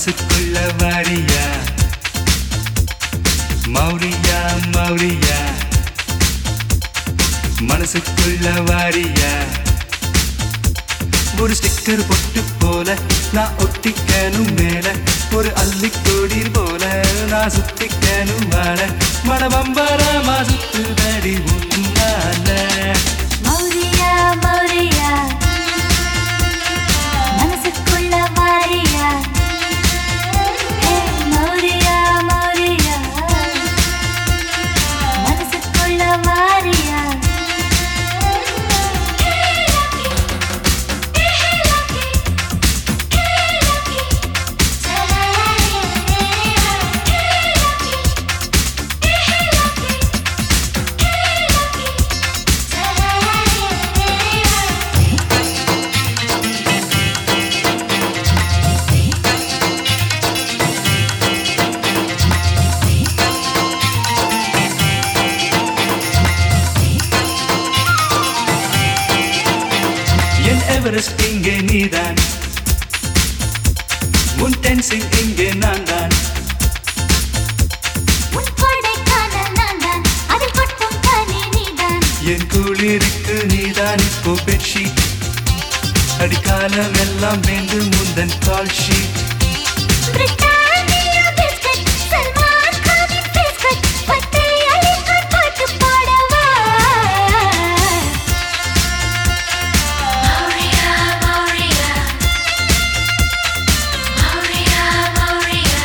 மனசுக்குள்ள வாரியா மௌரியா மௌரியா மனசுக்குள்ள வாரியா ஒரு ஸ்டிக்கர் பொட்டு போல நான் ஒட்டிக்கணும் மேல ஒரு அள்ளிக்கோடி போல நான் சுத்திக்கணும் வாழ மனபம்பரமா சுத்துதடி உன்னால மௌரியா மௌரியா மனசுக்குள்ள வாரியா ஹே மௌரியா மௌரியா மனசுக்குள்ள வாரியா என் எவரெஸ்ட் இங்கே நீதான் உன் டென்சிங் இங்கே நான் தான் உன் கொடைக்கானல் நான்தான், அதில் கொட்டும் பனி நீதான். என் குளிருக்கு நீதான் இப்போ பெட்ஷீட் அடிக்காலம் எல்லாம் வேண்டும் முந்தன் call sheet Britannia biscuit, Salman கானின் பிஸ்கட், பட்டை அலிகான் பாட்டு பாடவா? மௌரியா, மௌரியா. மௌரியா, மௌரியா.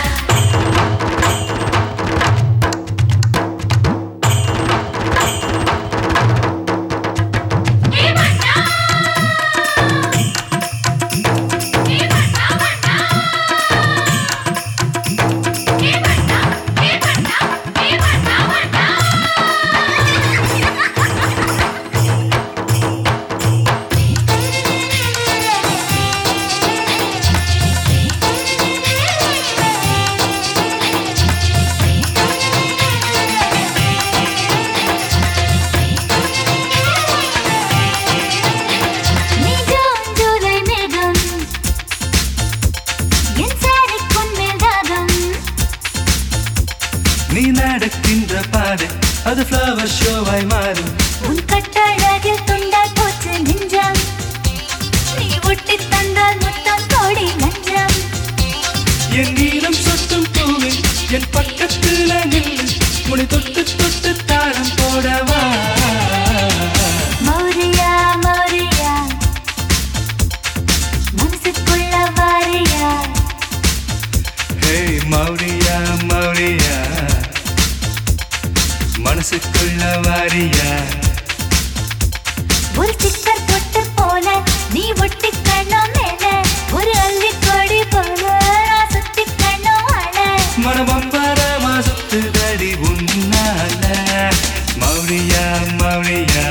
நிஜம் ஜூலை மேகம் என் சாரிக்குன் மேல் தாகம் நீ நடக்கின்ற பாதை அது ஃப்ளவர் ஷோவாய் மாறும் உன் கட்டழகில் துண்டாய் போச்சு நெஞ்சம் நீ ஒட்டி தந்தால் முத்தம் கோடி லஞ்சம் என் நீளம் சொட்டும் பூவில் என் பக்கத்துல நில்லு முடி தொட்டு தொட்டு தாளம் போடவா மௌரியா மௌரியா மனசுக்குள்ள வாரியா ஹே மௌரியா மௌரியா மனசுக்குள்ள வாரியா ஒரு சிக்கர் தொட்டு போல நீ ஒட்டி கண்ணம் மேல ஒரு அள்ளி கொடி போல நான் சுத்தி கண்ணம் அழ மனபம்பரமா சுத்துதடி உன்னால மௌரியா மௌரியா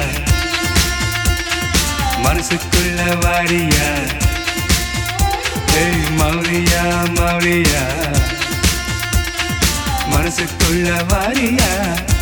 மனசுக்குள்ள வாரியா ஏய் மௌரியா மௌரியா மனசுக்குள்ள வாரியா